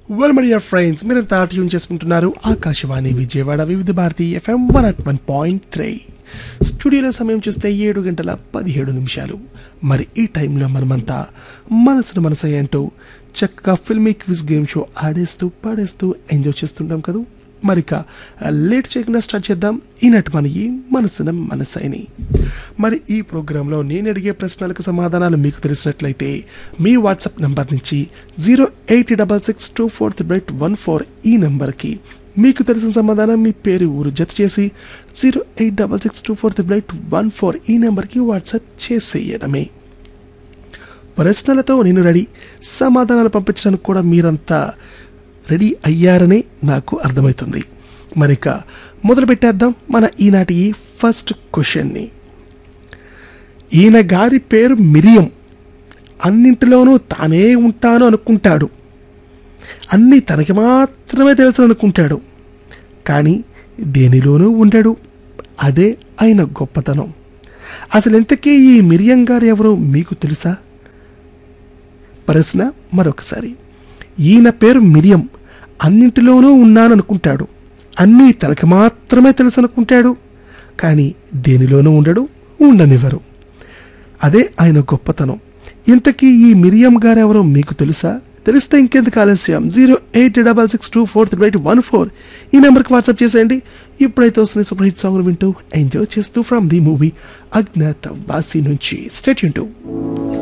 well my dear friends మీరంతా tune చేసుకుంటున్నారు Akashvani Vijayawada Vividh Bharati FM one at one point three స్టూడియోలో సమయం చూస్తే ఏడు గంటల పదిహేడు నిమిషాలు మరి ఈ టైంలో మనమంతా మనసును మనసు అంటూ చక్కగా ఫిల్మీ క్విజ్ గేమ్ షో ఆడేస్తూ పాడేస్తూ ఎంజాయ్ చేస్తుంటాం కదా మరిక లేట్ చేయకుండా స్టార్ట్ చేద్దాం ఈనాటి మన ఈ మనసున మనసైని మరి ఈ ప్రోగ్రాంలో నేను అడిగే ప్రశ్నలకు సమాధానాలు మీకు తెలిసినట్లయితే మీ వాట్సాప్ నంబర్ నుంచి zero eight double six two four triple eight one four ఈ నంబర్కి మీకు తెలిసిన సమాధానం మీ పేరు ఊరు జత చేసి zero eight double six two four triple eight one four ఈ నెంబర్కి వాట్సాప్ చేసేయడమే ప్రశ్నలతో నేను రెడీ సమాధానాలు పంపించడానికి కూడా మీరంతా రెడీ అయ్యారని నాకు అర్థమవుతుంది మరిక మొదలు పెట్టేద్దాం మన ఈనాటి ఈ ఫస్ట్ క్వశ్చన్ని ఈయన గారి పేరు మిరియం అన్నింటిలోనూ తానే ఉంటాను అనుకుంటాడు అన్నీ తనకి మాత్రమే తెలుసు అనుకుంటాడు కానీ దేనిలోనూ ఉండడు అదే ఆయన గొప్పతనం అసలు ఇంతకీ ఈ మిరియం గారు ఎవరో మీకు తెలుసా ప్రశ్న మరొకసారి ఈయన పేరు మిరియం అన్నింటిలోనూ ఉన్నాను అనుకుంటాడు అన్నీ తనకి మాత్రమే తెలుసు అనుకుంటాడు కానీ దేనిలోనూ ఉండడు ఉండనివ్వరు అదే ఆయన గొప్పతనం ఇంతకీ ఈ మిరియం గారెవరో మీకు తెలుసా తెలిస్తే ఇంకెందుకు ఆలస్యం zero eight double six two four three eight one four ఈ నెంబర్కి వాట్సాప్ చేసేయండి ఇప్పుడైతే వస్తున్న సూపర్ హిట్ సాంగ్ వింటూ ఎంజాయ్ చేస్తూ from the movie Agnyaathavaasi నుంచి స్టేట్ యూన్